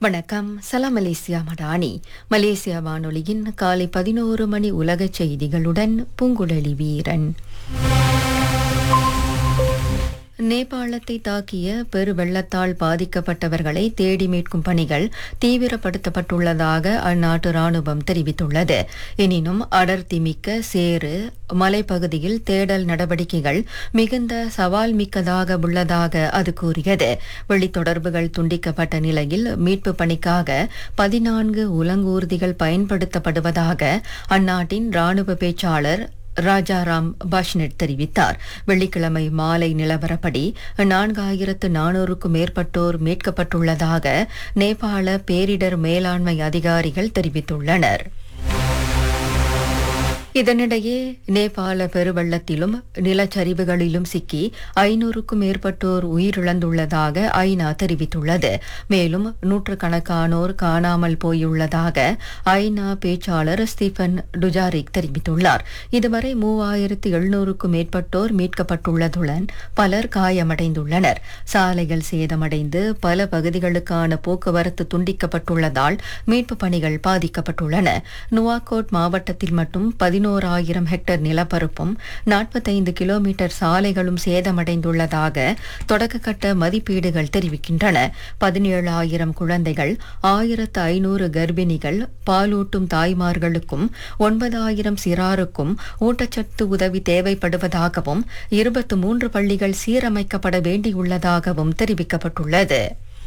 வணக்கம் சலாம் Malaysia Madani Malaysia வானொலியின் காலை பதினோரு மணி உலகச் செய்திகளுடன் பூங்குழலி வீரன் நேபாளத்தை தாக்கிய பெருவெள்ளத்தால் பாதிக்கப்பட்டவர்களை தேடி மீட்கும் பணிகள் தீவிரப்படுத்தப்பட்டுள்ளதாக அந்நாட்டு ராணுவம் தெரிவித்துள்ளது எனினும் அடர்த்தி மிக்க சேறு மலைப்பகுதியில் தேடல் நடவடிக்கைகள் மிகுந்த சவால் மிக்கதாக உள்ளதாக அது கூறியது வெளித்தொடர்புகள் துண்டிக்கப்பட்ட நிலையில் மீட்பு பணிக்காக பதினான்கு உலங்கூர்திகள் பயன்படுத்தப்படுவதாக அந்நாட்டின் ராணுவ பேச்சாளர் ராஜாராம் பாஷ்னெட் தெரிவித்தார் வெள்ளிக்கிழமை மாலை நிலவரப்படி நான்காயிரத்து நானூறுக்கும் மேற்பட்டோர் மீட்கப்பட்டுள்ளதாக நேபாள பேரிடர் மேலாண்மை அதிகாரிகள் தெரிவித்துள்ளனர் இதனிடையே நேபாள பெருவெள்ளத்திலும் நிலச்சரிவுகளிலும் சிக்கி ஐநூறுக்கும் மேற்பட்டோர் உயிரிழந்துள்ளதாக ஐநா தெரிவித்துள்ளது மேலும் நூற்றுக்கணக்கானோர் காணாமல் போயுள்ளதாக ஐநா பேச்சாளர் ஸ்டீபன் டுஜாரிக் தெரிவித்துள்ளார் இதுவரை மூவாயிரத்து எழுநூறுக்கும் மேற்பட்டோர் மீட்கப்பட்டுள்ளதுடன் பலர் காயமடைந்துள்ளனர் சாலைகள் சேதமடைந்து பல பகுதிகளுக்கான போக்குவரத்து துண்டிக்கப்பட்டுள்ளதால் மீட்புப் பணிகள் பாதிக்கப்பட்டுள்ளன நுவாகோட் மாவட்டத்தில் மட்டும் பதினோராயிரம் ஹெக்டேர் நிலப்பரப்பும் நாற்பத்தைந்து கிலோமீட்டர் சாலைகளும் சேதமடைந்துள்ளதாக தொடக்கக்கட்ட மதிப்பீடுகள் தெரிவிக்கின்றன பதினேழாயிரம் குழந்தைகள் ஆயிரத்து ஐநூறு கர்ப்பிணிகள் பாலூட்டும் தாய்மார்களுக்கும் ஒன்பதாயிரம் சிறாருக்கும் ஊட்டச்சத்து உதவி தேவைப்படுவதாகவும் இருபத்து மூன்று பள்ளிகள் சீரமைக்கப்பட வேண்டியுள்ளதாகவும் தெரிவிக்கப்பட்டுள்ளது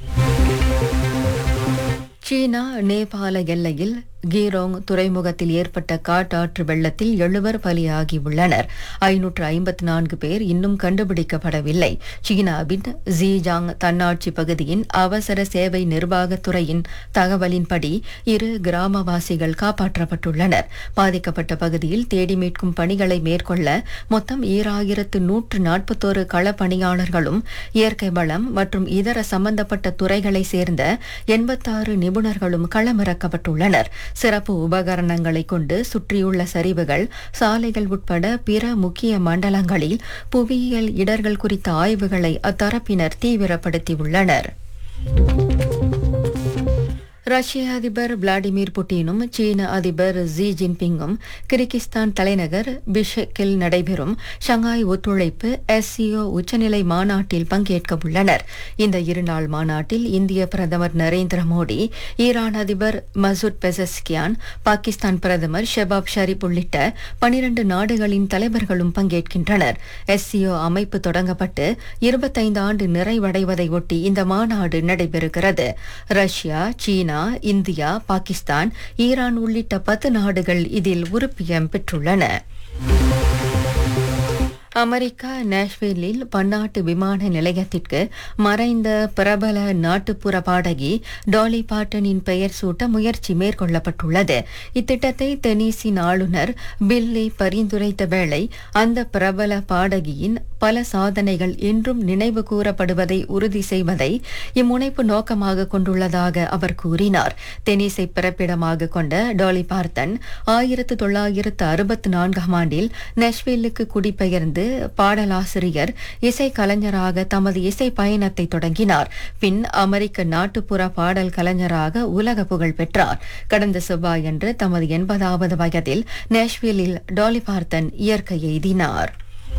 சீனா நேபாள எல்லையில் கீரோங் துறைமுகத்தில் ஏற்பட்ட காட்டாற்று வெள்ளத்தில் எழுவர் பலியாகியுள்ளனர் ஐநூற்று ஐம்பத்தி நான்கு பேர் இன்னும் கண்டுபிடிக்கப்படவில்லை சீனாவின் ஜீஜாங் தன்னாட்சி பகுதியின் அவசர சேவை நிர்வாகத்துறையின் தகவலின்படி இரு கிராமவாசிகள் காப்பாற்றப்பட்டுள்ளனர் பாதிக்கப்பட்ட பகுதியில் தேடி மீட்கும் பணிகளை மேற்கொள்ள மொத்தம் ஈராயிரத்து நூற்று நாற்பத்தோரு களப்பணியாளர்களும் இயற்கை வளம் மற்றும் இதர சம்பந்தப்பட்ட துறைகளை சேர்ந்த எண்பத்தாறு நிபுணர்களும் களமிறக்கப்பட்டுள்ளனர் சிறப்பு உபகரணங்களை கொண்டு சுற்றியுள்ள சரிவுகள் சாலைகள் உட்பட பிற முக்கிய மண்டலங்களில் புவியியல் இடர்கள் குறித்த ஆய்வுகளை அத்தரப்பினர் தீவிரப்படுத்தியுள்ளனர் ரஷ்ய அதிபர் விளாடிமிர் புட்டினும் சீன அதிபர் ஜி ஜின்பிங்கும் கிர்கிஸ்தான் தலைநகர் பிஷெக்கில் நடைபெறும் ஷங்காய் ஒத்துழைப்பு எஸ்சிஓ உச்சநிலை மாநாட்டில் பங்கேற்க உள்ளனர் இந்த இருநாள் மாநாட்டில் இந்திய பிரதமர் நரேந்திர மோடி ஈரான் அதிபர் மசூத் பெசஸ்கியான் பாகிஸ்தான் பிரதமர் ஷெபாப் ஷரீப் உள்ளிட்ட பனிரண்டு நாடுகளின் தலைவர்களும் பங்கேற்கின்றனர் எஸ்சிஓ அமைப்பு தொடங்கப்பட்டு இருபத்தைந்து ஆண்டு நிறைவடைவதை ஒட்டி இந்த மாநாடு நடைபெறுகிறது Russia China India Pakistan Iran உள்ளிட்ட பத்து நாடுகள் இதில் உறுப்பியம் பெற்றுள்ளன அமெரிக்கா நேஷ்வில்லில் பன்னாட்டு விமான நிலையத்திற்கு மறைந்த பிரபல நாட்டுப்புற பாடகி டாலி பாட்டனின் பெயர் சூட்ட முயற்சி மேற்கொள்ளப்பட்டுள்ளது இத்திட்டத்தை தெனீசின் ஆளுநர் பில்லி பரிந்துரைத்த வேளை அந்த பிரபல பாடகியின் பல சாதனைகள் இன்றும் நினைவு கூறப்படுவதை உறுதி செய்வதை இம்முனைப்பு நோக்கமாக கொண்டுள்ளதாக அவர் கூறினார் தெனீசை பிறப்பிடமாக கொண்ட டாலி பார்த்தன் ஆயிரத்து தொள்ளாயிரத்து அறுபத்தி நான்காம் ஆண்டில் நெஷ்வில்லுக்கு குடிபெயர்ந்து பாடலாசிரியர் இசை கலைஞராக தமது இசை பயணத்தை தொடங்கினார் பின் அமெரிக்க நாட்டுப்புற பாடல் கலைஞராக உலக புகழ் பெற்றார் கடந்த செவ்வாயன்று தமது எண்பதாவது வயதில் நேஷ்வில்லில் டாலி பார்த்தன் இயற்கை எய்தினார்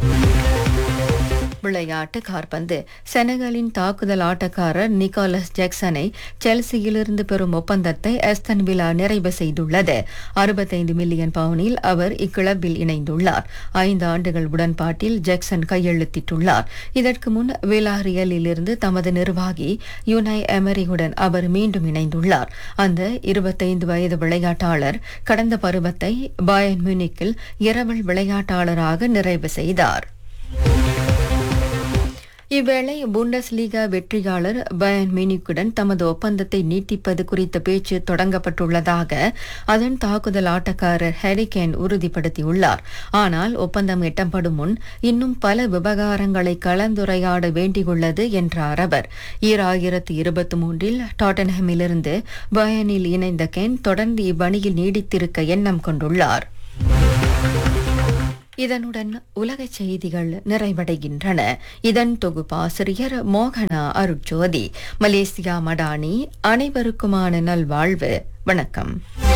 விளையாட்டு கார்பந்து செனகலின் தாக்குதல் ஆட்டக்காரர் நிக்கோலஸ் ஜாக்சனை செல்சியிலிருந்து பெறும் ஒப்பந்தத்தை எஸ்தன் விழா நிறைவு செய்துள்ளது அறுபத்தைந்து மில்லியன் பவுனில் அவர் இக்கிளப்பில் இணைந்துள்ளார் ஐந்து ஆண்டுகள் உடன்பாட்டில் ஜாக்சன் கையெழுத்திட்டுள்ளார் இதற்கு முன் விலாரியலில் இருந்து தமது நிர்வாகி யுனை எமரியுடன் அவர் மீண்டும் இணைந்துள்ளார் அந்த இருபத்தைந்து வயது விளையாட்டாளர் கடந்த பருவத்தை பாயன் மியூனிக்கில் இரவல் விளையாட்டாளராக நிறைவு செய்தார் இவ்வேளை புண்டஸ்லீகா வெற்றியாளர் பயன் மினிக்குடன் தமது ஒப்பந்தத்தை நீட்டிப்பது குறித்த பேச்சு தொடங்கப்பட்டுள்ளதாக அதன் தாக்குதல் ஆட்டக்காரர் ஹெரிகேன் உறுதிப்படுத்தியுள்ளார் ஆனால் ஒப்பந்தம் எட்டப்படும் முன் இன்னும் பல விவகாரங்களை கலந்துரையாட வேண்டியுள்ளது என்றார் அவர் ஈராயிரத்து இருபத்தி மூன்றில் டாட்டன்ஹமிலிருந்து பயனில் இணைந்த கென் தொடர்ந்து இவ்வணியில் நீடித்திருக்க எண்ணம் கொண்டுள்ளார் இதனுடன் உலக செய்திகள் நிறைவடைகின்றன இதன் தொகுப்பாசிரியர் மோகனா அருட்ஜோதி மலேசியா மடானி அனைவருக்குமான நல்வாழ்வு வணக்கம்